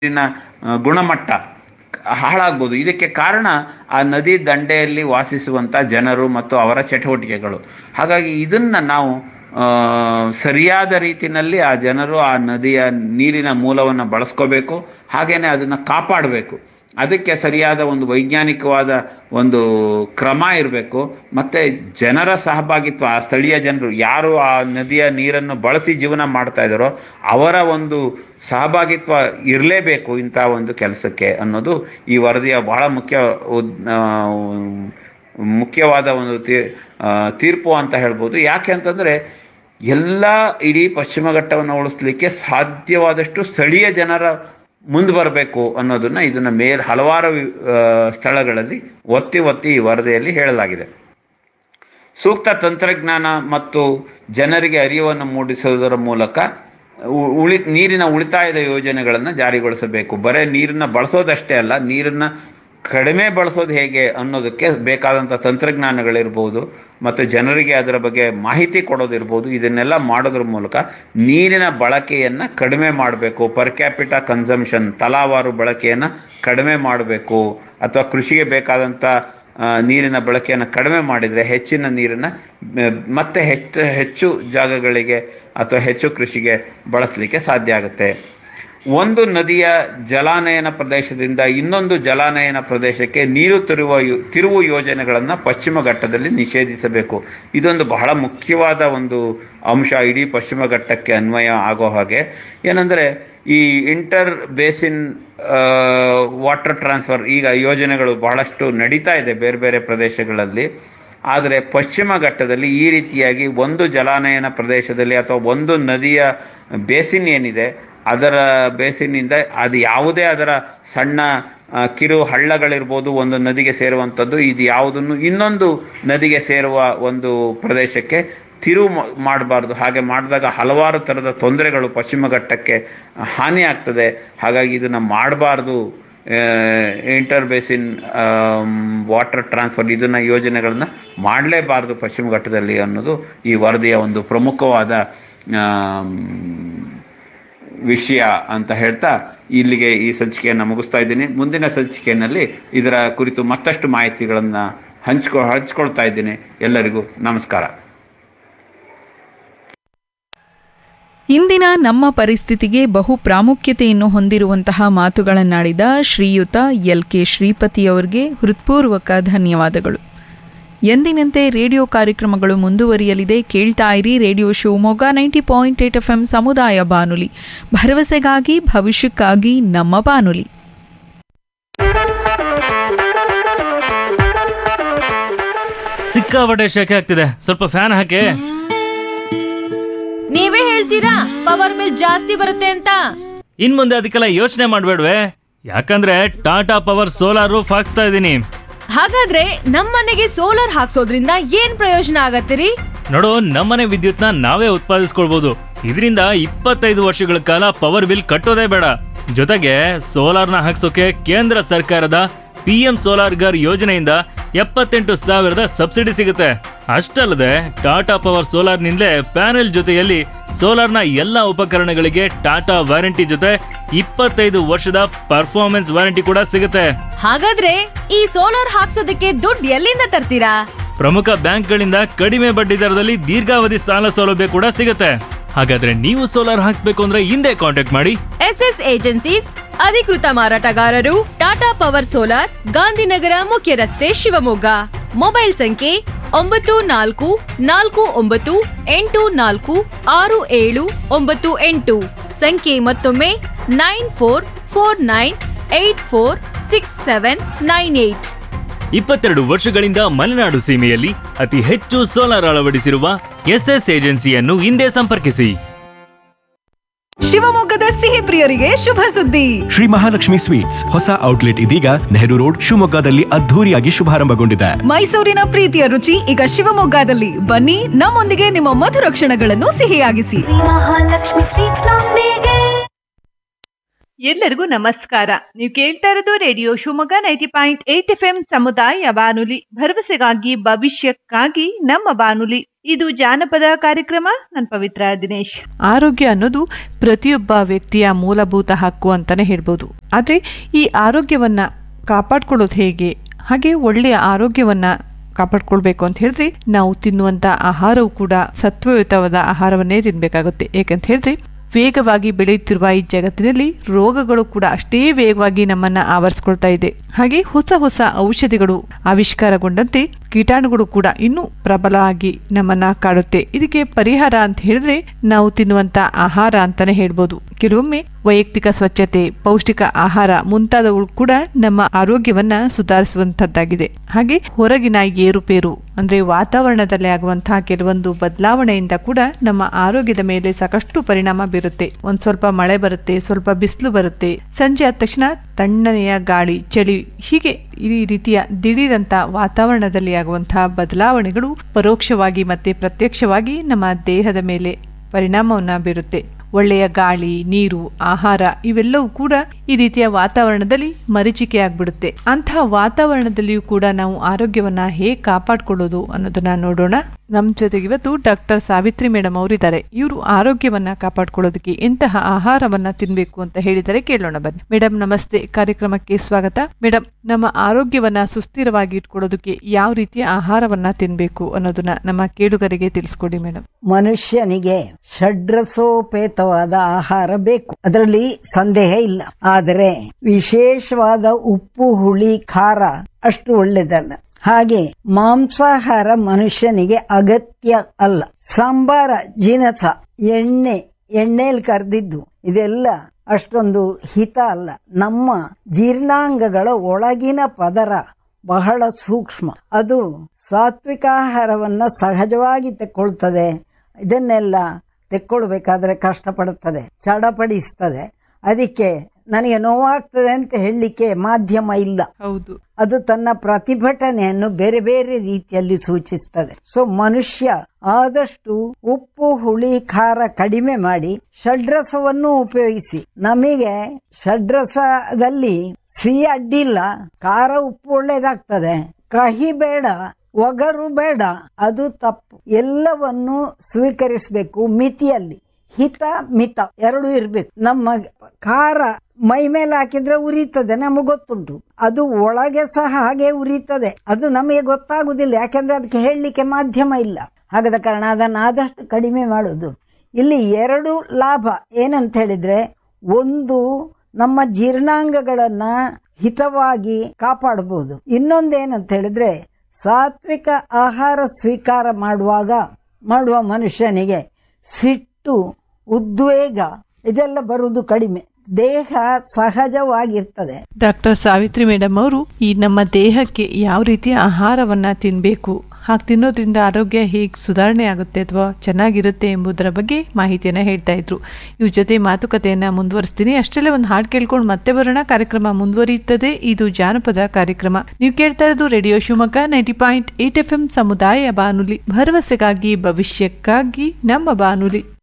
ನೀರಿನ ಆ, ಗುಣಮಟ್ಟ ಹಾಳಾಗ್ಬೋದು ಇದಕ್ಕೆ ಕಾರಣ ಆ ನದಿ ದಂಡೆಯಲ್ಲಿ ವಾಸಿಸುವಂಥ ಜನರು ಮತ್ತು ಅವರ ಚಟುವಟಿಕೆಗಳು ಹಾಗಾಗಿ ಇದನ್ನ ನಾವು ಆ, ಸರಿಯಾದ ರೀತಿನಲ್ಲಿ ಆ ಜನರು ಆ ನದಿಯ ನೀರಿನ ಮೂಲವನ್ನು ಬಳಸ್ಕೋಬೇಕು ಹಾಗೇನೆ ಅದನ್ನು ಕಾಪಾಡಬೇಕು ಅದಕ್ಕೆ ಸರಿಯಾದ ಒಂದು ವೈಜ್ಞಾನಿಕವಾದ ಒಂದು ಕ್ರಮ ಇರಬೇಕು ಮತ್ತೆ ಜನರ ಸಹಭಾಗಿತ್ವ ಆ ಸ್ಥಳೀಯ ಜನರು ಯಾರು ಆ ನದಿಯ ನೀರನ್ನು ಬಳಸಿ ಜೀವನ ಮಾಡ್ತಾ ಇದ್ದಾರೋ ಅವರ ಒಂದು ಸಹಭಾಗಿತ್ವ ಇರಲೇಬೇಕು ಇಂಥ ಒಂದು ಕೆಲಸಕ್ಕೆ ಅನ್ನೋದು ಈ ವರದಿಯ ಬಹಳ ಮುಖ್ಯ ಉದ್- ಆ, ಮುಖ್ಯವಾದ ಒಂದು ತೀ- ಆ, ತೀರ್ಪು ಅಂತ ಹೇಳ್ಬೋದು ಯಾಕೆ ಅಂತಂದ್ರೆ ಎಲ್ಲ ಇಡೀ ಪಶ್ಚಿಮ ಘಟ್ಟವನ್ನು ಉಳಿಸ್ಲಿಕ್ಕೆ ಸಾಧ್ಯವಾದಷ್ಟು ಸ್ಥಳೀಯ ಜನರ ಮುಂದೆ ಬರಬೇಕು ಅನ್ನೋದನ್ನ ಇದನ್ನ ಮೇಲ್ ಹಲವಾರು ಆ, ಸ್ಥಳಗಳಲ್ಲಿ ಒತ್ತಿ ಒತ್ತಿ ಈ ವರದಿಯಲ್ಲಿ ಹೇಳಲಾಗಿದೆ ಸೂಕ್ತ ತಂತ್ರಜ್ಞಾನ ಮತ್ತು ಜನರಿಗೆ ಅರಿವನ್ನು ಮೂಡಿಸುವುದರ ಮೂಲಕ ಉ- ಉಳಿ ನೀರಿನ ಉಳಿತಾಯದ ಯೋಜನೆಗಳನ್ನು ಜಾರಿಗೊಳಿಸಬೇಕು ಬರೇ ನೀರನ್ನ ಬಳಸೋದಷ್ಟೇ ಅಲ್ಲ ನೀರನ್ನ ಕಡಿಮೆ ಬಳಸೋದು ಹೇಗೆ ಅನ್ನೋದಕ್ಕೆ ಬೇಕಾದಂಥ ತಂತ್ರಜ್ಞಾನಗಳಿರ್ಬೋದು ಮತ್ತು ಜನರಿಗೆ ಅದರ ಬಗ್ಗೆ ಮಾಹಿತಿ ಕೊಡೋದಿರ್ಬೋದು ಇದನ್ನೆಲ್ಲ ಮಾಡೋದ್ರ ಮೂಲಕ ನೀರಿನ ಬಳಕೆಯನ್ನು ಕಡಿಮೆ ಮಾಡಬೇಕು ಪರ್ ಕ್ಯಾಪಿಟ ಕನ್ಸಂಪ್ಷನ್ ತಲಾವಾರು ಬಳಕೆಯನ್ನು ಕಡಿಮೆ ಮಾಡಬೇಕು ಅಥವಾ ಕೃಷಿಗೆ ಬೇಕಾದಂಥ ಆ, ನೀರಿನ ಬಳಕೆಯನ್ನು ಕಡಿಮೆ ಮಾಡಿದರೆ ಹೆಚ್ಚಿನ ನೀರನ್ನು ಮ- ಮತ್ತೆ ಹೆಚ್ಚು ಹೆಚ್ಚು ಜಾಗಗಳಿಗೆ ಅಥವಾ ಹೆಚ್ಚು ಕೃಷಿಗೆ ಬಳಸಲಿಕ್ಕೆ ಸಾಧ್ಯ ಆಗುತ್ತೆ ಒಂದು ನದಿಯ ಜಲಾನಯನ ಪ್ರದೇಶದಿಂದ ಇನ್ನೊಂದು ಜಲಾನಯನ ಪ್ರದೇಶಕ್ಕೆ ನೀರು ತಿರುವ ಯೋ- ತಿರುವು ಯೋಜನೆಗಳನ್ನು ಪಶ್ಚಿಮ ಘಟ್ಟದಲ್ಲಿ ನಿಷೇಧಿಸಬೇಕು ಇದೊಂದು ಬಹಳ ಮುಖ್ಯವಾದ ಒಂದು ಅಂಶ ಇಡೀ ಪಶ್ಚಿಮ ಘಟ್ಟಕ್ಕೆ ಅನ್ವಯ ಆಗೋ ಹಾಗೆ ಏನಂದರೆ ಈ ಇಂಟರ್ ಬೇಸಿನ್ ವಾಟರ್ ಟ್ರಾನ್ಸ್ಫರ್ ಈಗ ಯೋಜನೆಗಳು ಬಹಳಷ್ಟು ನಡೀತಾ ಇದೆ ಬೇರೆ ಬೇರೆ ಪ್ರದೇಶಗಳಲ್ಲಿ ಆದರೆ ಪಶ್ಚಿಮ ಘಟ್ಟದಲ್ಲಿ ಈ ರೀತಿಯಾಗಿ ಒಂದು ಜಲಾನಯನ ಪ್ರದೇಶದಲ್ಲಿ ಅಥವಾ ಒಂದು ನದಿಯ ಬೇಸಿನ್ ಏನಿದೆ ಅದರ ಬೇಸಿನಿಂದ ಅದು ಯಾವುದೇ ಅದರ ಸಣ್ಣ ಆ, ಕಿರು ಹಳ್ಳಗಳಿರ್ಬೋದು ಒಂದು ನದಿಗೆ ಸೇರುವಂಥದ್ದು ಇದು ಯಾವುದನ್ನು ಇನ್ನೊಂದು ನದಿಗೆ ಸೇರುವ ಒಂದು ಪ್ರದೇಶಕ್ಕೆ ತಿರುವು ಮಾಡಬಾರ್ದು ಹಾಗೆ ಮಾಡಿದಾಗ ಹಲವಾರು ಥರದ ತೊಂದರೆಗಳು ಪಶ್ಚಿಮ ಘಟ್ಟಕ್ಕೆ ಹಾನಿ ಆಗ್ತದೆ ಹಾಗಾಗಿ ಇದನ್ನು ಮಾಡಬಾರ್ದು ಇಂಟರ್ ಬೇಸಿನ್ ವಾಟರ್ ಟ್ರಾನ್ಸ್ಫರ್ ಇದನ್ನ ಯೋಜನೆಗಳನ್ನ ಮಾಡಲೇಬಾರ್ದು ಪಶ್ಚಿಮ ಘಟ್ಟದಲ್ಲಿ ಅನ್ನೋದು ಈ ವರದಿಯ ಒಂದು ಪ್ರಮುಖವಾದ ಆಮ್, ವಿಷಯ ಅಂತ ಹೇಳ್ತಾ ಇಲ್ಲಿಗೆ ಈ ಸಂಚಿಕೆಯನ್ನು ಮುಗಿಸ್ತಾ ಇದ್ದೀನಿ ಮುಂದಿನ ಸಂಚಿಕೆಯಲ್ಲಿ ಇದರ ಕುರಿತು ಮತ್ತಷ್ಟು ಮಾಹಿತಿಗಳನ್ನು ಹಂಚ್ಕೊ ಹಂಚ್ಕೊಳ್ತಾ ಇದ್ದೀನಿ ಎಲ್ಲರಿಗೂ ನಮಸ್ಕಾರ ಇಂದಿನ ನಮ್ಮ ಪರಿಸ್ಥಿತಿಗೆ ಬಹು ಪ್ರಾಮುಖ್ಯತೆಯನ್ನು ಹೊಂದಿರುವಂತಹ ಮಾತುಗಳನ್ನಾಡಿದ ಶ್ರೀಯುತ ಎಲ್ ಕೆ ಶ್ರೀಪತಿಯವರಿಗೆ ಹೃತ್ಪೂರ್ವಕ ಧನ್ಯವಾದಗಳು ಎಂದಿನಂತೆ ರೇಡಿಯೋ ಕಾರ್ಯಕ್ರಮಗಳು ಮುಂದುವರಿಯಲಿದೆ ಕೇಳ್ತಾ ಇರಿ radio Shivamogga ninety point eight F M ಸಮುದಾಯ ಬಾನುಲಿ ಭರವಸೆಗಾಗಿ ಭವಿಷ್ಯಕ್ಕಾಗಿ ನಮ್ಮ ಬಾನುಲಿ ಸಿಕ್ಕಾಪಟ್ಟೆ ಶೆಕೆ ಆಗ್ತಿದೆ ಸ್ವಲ್ಪ ಫ್ಯಾನ್ ಹಾಕಿ ನೀವೇ ಹೇಳ್ತೀರಾ ಪವರ್ ಬಿಲ್ ಜಾಸ್ತಿ ಬರುತ್ತೆ ಅಂತ ಇನ್ ಮುಂದೆ ಅದಕ್ಕೆಲ್ಲ ಯೋಚನೆ ಮಾಡ್ಬೇಡ್ವೆ ಯಾಕಂದ್ರೆ ಟಾಟಾ ಪವರ್ ಸೋಲಾರ್ ರೂಫ್ ಹಾಕ್ಸ್ತಾ ಇದ್ದೀನಿ ಹಾಗಾದ್ರೆ ನಮ್ಮನೆಗೆ ಸೋಲಾರ್ ಹಾಕ್ಸೋದ್ರಿಂದ ಏನ್ ಪ್ರಯೋಜನ ಆಗತ್ತಿರಿ ನೋಡು ನಮ್ಮನೆ ವಿದ್ಯುತ್ನ ನಾವೇ ಉತ್ಪಾದಿಸ್ಕೊಳ್ಬಹುದು ಇದರಿಂದ ಇಪ್ಪತ್ತೈದು ವರ್ಷಗಳ ಕಾಲ ಪವರ್ ಬಿಲ್ ಕಟ್ಟೋದೇ ಬೇಡ ಜೊತೆಗೆ ಸೋಲಾರ್ನ ಹಾಕ್ಸೋಕೆ ಕೇಂದ್ರ ಸರ್ಕಾರದ ಪಿ ಎಂ ಸೋಲಾರ್ ಗರ್ ಯೋಜನೆಯಿಂದ ಎಪ್ಪತ್ತೆಂಟು ಸಾವಿರದ ಸಬ್ಸಿಡಿ ಸಿಗುತ್ತೆ ಅಷ್ಟಲ್ಲದೆ ಟಾಟಾ ಪವರ್ ಸೋಲಾರ್ನಿಂದಲೇ ಪ್ಯಾನೆಲ್ ಜೊತೆಯಲ್ಲಿ ಸೋಲಾರ್ನ ಎಲ್ಲ ಉಪಕರಣಗಳಿಗೆ ಟಾಟಾ ವಾರಂಟಿ ಜೊತೆ ಇಪ್ಪತ್ತೈದು ವರ್ಷದ ಪರ್ಫಾರ್ಮೆನ್ಸ್ ವಾರಂಟಿ ಕೂಡ ಸಿಗುತ್ತೆ ಹಾಗಾದ್ರೆ ಈ ಸೋಲಾರ್ ಹಾಕ್ಸೋದಕ್ಕೆ ದುಡ್ಡು ಎಲ್ಲಿಂದ ತರ್ತೀರಾ ಪ್ರಮುಖ ಬ್ಯಾಂಕ್ಗಳಿಂದ ಕಡಿಮೆ ಬಡ್ಡಿ ದರದಲ್ಲಿ ದೀರ್ಘಾವಧಿ ಸಾಲ ಸೌಲಭ್ಯ ಕೂಡ ಸಿಗುತ್ತೆ ಹಾಗಾದ್ರೆ ನೀವು ಸೋಲಾರ್ ಹಾಕ್ಸ್ಬೇಕು ಅಂದ್ರೆ ಹಿಂದೆ ಕಾಂಟ್ಯಾಕ್ಟ್ ಮಾಡಿ ಎಸ್ ಎಸ್ ಏಜೆನ್ಸೀಸ್ ಅಧಿಕೃತ ಮಾರಾಟಗಾರರು ಟಾಟಾ ಪವರ್ ಸೋಲಾರ್ ಗಾಂಧಿನಗರ ಮುಖ್ಯ ರಸ್ತೆ ಶಿವಮೊಗ್ಗ ಮೊಬೈಲ್ ಸಂಖ್ಯೆ ಒಂಬತ್ತು ನಾಲ್ಕು ನಾಲ್ಕು ಒಂಬತ್ತು ಎಂಟು ನಾಲ್ಕು ಆರು ಏಳು ಒಂಬತ್ತು ಎಂಟು ಸಂಖ್ಯೆ ಮತ್ತೊಮ್ಮೆ nine four four nine eight four six seven nine eight ಇಪ್ಪತ್ತೆರಡು ವರ್ಷಗಳಿಂದ ಮಲೆನಾಡು ಸೀಮೆಯಲ್ಲಿ ಅತಿ ಹೆಚ್ಚು ಸೋಲಾರ್ ಅಳವಡಿಸಿರುವ ಎಸ್ಎಸ್ ಏಜೆನ್ಸಿಯನ್ನು ಹಿಂದೆ ಸಂಪರ್ಕಿಸಿ ಶಿವಮೊಗ್ಗದ ಸಿಹಿ ಪ್ರಿಯರಿಗೆ ಶುಭ ಸುದ್ದಿ ಶ್ರೀ ಮಹಾಲಕ್ಷ್ಮಿ ಸ್ವೀಟ್ಸ್ ಹೊಸ ಔಟ್ಲೆಟ್ ಇದೀಗ ನೆಹರು ರೋಡ್ ಶಿವಮೊಗ್ಗದಲ್ಲಿ ಅದ್ಧೂರಿಯಾಗಿ ಶುಭಾರಂಭಗೊಂಡಿದೆ ಮೈಸೂರಿನ ಪ್ರೀತಿಯ ರುಚಿ ಈಗ ಶಿವಮೊಗ್ಗದಲ್ಲಿ ಬನ್ನಿ ನಮ್ಮೊಂದಿಗೆ ನಿಮ್ಮ ಮಧುರ ಕ್ಷಣಗಳನ್ನು ಸಿಹಿಯಾಗಿಸಿ ಮಹಾಲಕ್ಷ್ಮಿ ಸ್ವೀಟ್ಸ್ ನೊಂದಿಗೆ ಎಲ್ಲರಿಗೂ ನಮಸ್ಕಾರ ನೀವು ಕೇಳ್ತಾ ಇರೋದು radio Shivamogga ninety point eight F M ಸಮುದಾಯ ಬಾನುಲಿ ಭರವಸೆಗಾಗಿ ಭವಿಷ್ಯಕ್ಕಾಗಿ ನಮ್ಮ ಬಾನುಲಿ ಇದು ಜಾನಪದ ಕಾರ್ಯಕ್ರಮ ನಾನು ಪವಿತ್ರ ದಿನೇಶ್ ಆರೋಗ್ಯ ಅನ್ನೋದು ಪ್ರತಿಯೊಬ್ಬ ವ್ಯಕ್ತಿಯ ಮೂಲಭೂತ ಹಕ್ಕು ಅಂತಾನೆ ಹೇಳ್ಬೋದು ಆದರೆ ಈ ಆರೋಗ್ಯವನ್ನ ಕಾಪಾಡ್ಕೊಳ್ಳೋದು ಹೇಗೆ ಹಾಗೆ ಒಳ್ಳೆಯ ಆರೋಗ್ಯವನ್ನ ಕಾಪಾಡ್ಕೊಳ್ಬೇಕು ಅಂತ ಹೇಳಿದ್ರೆ ನಾವು ತಿನ್ನುವಂತ ಆಹಾರವು ಕೂಡ ಸತ್ವಯುತವಾದ ಆಹಾರವನ್ನೇ ತಿನ್ಬೇಕಾಗುತ್ತೆ ಯಾಕಂತ ಹೇಳಿದ್ರೆ ವೇಗವಾಗಿ ಬೆಳೆಯುತ್ತಿರುವ ಈ ಜಗತ್ತಿನಲ್ಲಿ ರೋಗಗಳು ಕೂಡ ಅಷ್ಟೇ ವೇಗವಾಗಿ ನಮ್ಮನ್ನ ಆವರಿಸ್ಕೊಳ್ತಾ ಇದೆ ಹಾಗೆ ಹೊಸ ಹೊಸ ಔಷಧಿಗಳು ಆವಿಷ್ಕಾರಗೊಂಡಂತೆ ಕೀಟಾಣುಗಳು ಕೂಡ ಇನ್ನೂ ಪ್ರಬಲವಾಗಿ ನಮ್ಮನ್ನ ಕಾಡುತ್ತೆ ಇದಕ್ಕೆ ಪರಿಹಾರ ಅಂತ ಹೇಳಿದ್ರೆ ನಾವು ತಿನ್ನುವಂತ ಆಹಾರ ಅಂತಾನೆ ಹೇಳ್ಬೋದು ಕೆಲವೊಮ್ಮೆ ವೈಯಕ್ತಿಕ ಸ್ವಚ್ಛತೆ ಪೌಷ್ಟಿಕ ಆಹಾರ ಮುಂತಾದವುಗಳು ಕೂಡ ನಮ್ಮ ಆರೋಗ್ಯವನ್ನ ಸುಧಾರಿಸುವಂತದ್ದಾಗಿದೆ ಹಾಗೆ ಹೊರಗಿನ ಏರುಪೇರು ಅಂದ್ರೆ ವಾತಾವರಣದಲ್ಲಿ ಆಗುವಂತಹ ಕೆಲವೊಂದು ಬದಲಾವಣೆಯಿಂದ ಕೂಡ ನಮ್ಮ ಆರೋಗ್ಯದ ಮೇಲೆ ಸಾಕಷ್ಟು ಪರಿಣಾಮ ಬೀರುತ್ತೆ ಒಂದ್ ಸ್ವಲ್ಪ ಮಳೆ ಬರುತ್ತೆ ಸ್ವಲ್ಪ ಬಿಸಿಲು ಬರುತ್ತೆ ಸಂಜೆ ಆದ ತಕ್ಷಣ ತಣ್ಣನೆಯ ಗಾಳಿ ಚಳಿ ಹೀಗೆ ಈ ರೀತಿಯ ದಿಢೀರಂತ ವಾತಾವರಣದಲ್ಲಿ ಆಗುವಂತಹ ಬದಲಾವಣೆಗಳು ಪರೋಕ್ಷವಾಗಿ ಮತ್ತೆ ಪ್ರತ್ಯಕ್ಷವಾಗಿ ನಮ್ಮ ದೇಹದ ಮೇಲೆ ಪರಿಣಾಮವನ್ನ ಬೀರುತ್ತೆ ಒಳ್ಳೆಯ ಗಾಳಿ ನೀರು ಆಹಾರ ಇವೆಲ್ಲವೂ ಕೂಡ ಈ ರೀತಿಯ ವಾತಾವರಣದಲ್ಲಿ ಮರೀಚಿಕೆ ಆಗ್ಬಿಡುತ್ತೆ ಅಂತಹ ವಾತಾವರಣದಲ್ಲಿಯೂ ಕೂಡ ನಾವು ಆರೋಗ್ಯವನ್ನ ಹೇಗೆ ಕಾಪಾಡ್ಕೊಳ್ಳೋದು ಅನ್ನೋದನ್ನ ನೋಡೋಣ ನಮ್ಮ ಜೊತೆಗೆ ಇವತ್ತು ಡಾಕ್ಟರ್ ಸಾವಿತ್ರಿ ಮೇಡಮ್ ಅವರಿದ್ದಾರೆ ಇವರು ಆರೋಗ್ಯವನ್ನ ಕಾಪಾಡ್ಕೊಳ್ಳೋದಕ್ಕೆ ಎಂತಹ ಆಹಾರವನ್ನ ತಿನ್ಬೇಕು ಅಂತ ಹೇಳಿದರೆ ಕೇಳೋಣ ಬನ್ನಿ ಮೇಡಮ್ ನಮಸ್ತೆ ಕಾರ್ಯಕ್ರಮಕ್ಕೆ ಸ್ವಾಗತ ಮೇಡಮ್ ನಮ್ಮ ಆರೋಗ್ಯವನ್ನ ಸುಸ್ಥಿರವಾಗಿ ಇಟ್ಕೊಳ್ಳೋದಕ್ಕೆ ಯಾವ ರೀತಿಯ ಆಹಾರವನ್ನ ತಿನ್ಬೇಕು ಅನ್ನೋದನ್ನ ನಮ್ಮ ಕೇಳುಗರಿಗೆ ತಿಳಿಸ್ಕೊಡಿ ಮೇಡಮ್ ಮನುಷ್ಯನಿಗೆ ಷಡ್ರಸೋಪೇತವಾದ ಆಹಾರ ಬೇಕು ಅದರಲ್ಲಿ ಸಂದೇಹ ಇಲ್ಲ ಆದರೆ ವಿಶೇಷವಾದ ಉಪ್ಪು ಹುಳಿ ಖಾರ ಅಷ್ಟು ಒಳ್ಳೆದಲ್ಲ ಹಾಗೆ ಮಾಂಸಾಹಾರ ಮನುಷ್ಯನಿಗೆ ಅಗತ್ಯ ಅಲ್ಲ ಸಾಂಬಾರ ಜಿನಸ ಎಣ್ಣೆ ಎಣ್ಣೆಯಲ್ಲಿ ಕರೆದಿದ್ದು ಇದೆಲ್ಲ ಅಷ್ಟೊಂದು ಹಿತ ಅಲ್ಲ ನಮ್ಮ ಜೀರ್ಣಾಂಗಗಳ ಒಳಗಿನ ಪದರ ಬಹಳ ಸೂಕ್ಷ್ಮ ಅದು ಸಾತ್ವಿಕಾಹಾರವನ್ನ ಸಹಜವಾಗಿ ತೆಕ್ಕೊಳ್ತದೆ ಇದನ್ನೆಲ್ಲ ತೆಕ್ಕೊಳ್ಬೇಕಾದ್ರೆ ಕಷ್ಟಪಡುತ್ತದೆ ಚಡಪಡಿಸ್ತದೆ ಅದಕ್ಕೆ ನನಗೆ ನೋವಾಗ್ತದೆ ಅಂತ ಹೇಳಲಿಕ್ಕೆ ಮಾಧ್ಯಮ ಇಲ್ಲ ಹೌದು ಅದು ತನ್ನ ಪ್ರತಿಭಟನೆಯನ್ನು ಬೇರೆ ಬೇರೆ ರೀತಿಯಲ್ಲಿ ಸೂಚಿಸ್ತದೆ ಸೊ ಮನುಷ್ಯ ಆದಷ್ಟು ಉಪ್ಪು ಹುಳಿ ಖಾರ ಕಡಿಮೆ ಮಾಡಿ ಷಡ್ರಸವನ್ನು ಉಪಯೋಗಿಸಿ ನಮಗೆ ಷಡ್ರಸದಲ್ಲಿ ಸಿಹಿ ಅಡ್ಡಿಲ್ಲ ಖಾರ ಉಪ್ಪು ಒಳ್ಳೇದಾಗ್ತದೆ ಕಹಿ ಬೇಡ ಒಗರು ಬೇಡ ಅದು ತಪ್ಪು ಎಲ್ಲವನ್ನು ಸ್ವೀಕರಿಸಬೇಕು ಮಿತಿಯಲ್ಲಿ ಹಿತ ಮಿತ ಎರಡು ಇರ್ಬೇಕು ನಮ್ಮ ಖಾರ ಮೈ ಮೇಲೆ ಹಾಕಿದ್ರೆ ಉರಿತದೆ ನಮಗೆ ಗೊತ್ತುಂಟು ಅದು ಒಳಗೆ ಸಹ ಹಾಗೆ ಉರಿತದೆ ಅದು ನಮಗೆ ಗೊತ್ತಾಗುದಿಲ್ಲ ಯಾಕಂದ್ರೆ ಅದಕ್ಕೆ ಹೇಳಲಿಕ್ಕೆ ಮಾಧ್ಯಮ ಇಲ್ಲ ಹಾಗದ ಕಾರಣ ಅದನ್ನು ಆದಷ್ಟು ಕಡಿಮೆ ಮಾಡುದು ಇಲ್ಲಿ ಎರಡು ಲಾಭ ಏನಂತ ಹೇಳಿದ್ರೆ ಒಂದು ನಮ್ಮ ಜೀರ್ಣಾಂಗಗಳನ್ನ ಹಿತವಾಗಿ ಕಾಪಾಡಬಹುದು ಇನ್ನೊಂದೇನಂತ ಹೇಳಿದ್ರೆ ಸಾತ್ವಿಕ ಆಹಾರ ಸ್ವೀಕಾರ ಮಾಡುವಾಗ ಮಾಡುವ ಮನುಷ್ಯನಿಗೆ ಸಿಟ್ಟು ಉದ್ವೇಗ ಇದೆಲ್ಲ ಬರುವುದು ಕಡಿಮೆ ದೇಹ ಸಹಜವಾಗಿರ್ತದೆ ಡಾಕ್ಟರ್ ಸಾವಿತ್ರಿ ಮೇಡಮ್ ಅವರು ಈ ನಮ್ಮ ದೇಹಕ್ಕೆ ಯಾವ ರೀತಿಯ ಆಹಾರವನ್ನ ತಿನ್ಬೇಕು ಹಾಗೆ ತಿನ್ನೋದ್ರಿಂದ ಆರೋಗ್ಯ ಹೇಗೆ ಸುಧಾರಣೆ ಆಗುತ್ತೆ ಅಥವಾ ಚೆನ್ನಾಗಿರುತ್ತೆ ಎಂಬುದರ ಬಗ್ಗೆ ಮಾಹಿತಿಯನ್ನ ಹೇಳ್ತಾ ಇದ್ರು ಇವ್ರ ಜೊತೆ ಮಾತುಕತೆಯನ್ನ ಮುಂದುವರಿಸ್ತೀನಿ ಅಷ್ಟರಲ್ಲೇ ಒಂದು ಹಾಡು ಕೇಳ್ಕೊಂಡು ಮತ್ತೆ ಬರೋಣ ಕಾರ್ಯಕ್ರಮ ಮುಂದುವರಿಯುತ್ತದೆ ಇದು ಜಾನಪದ ಕಾರ್ಯಕ್ರಮ ನೀವು ಕೇಳ್ತಾ ಇರೋದು radio Shivamogga ninety point eight F M ಸಮುದಾಯ ಬಾನುಲಿ ಭರವಸೆಗಾಗಿ ಭವಿಷ್ಯಕ್ಕಾಗಿ ನಮ್ಮ ಬಾನುಲಿ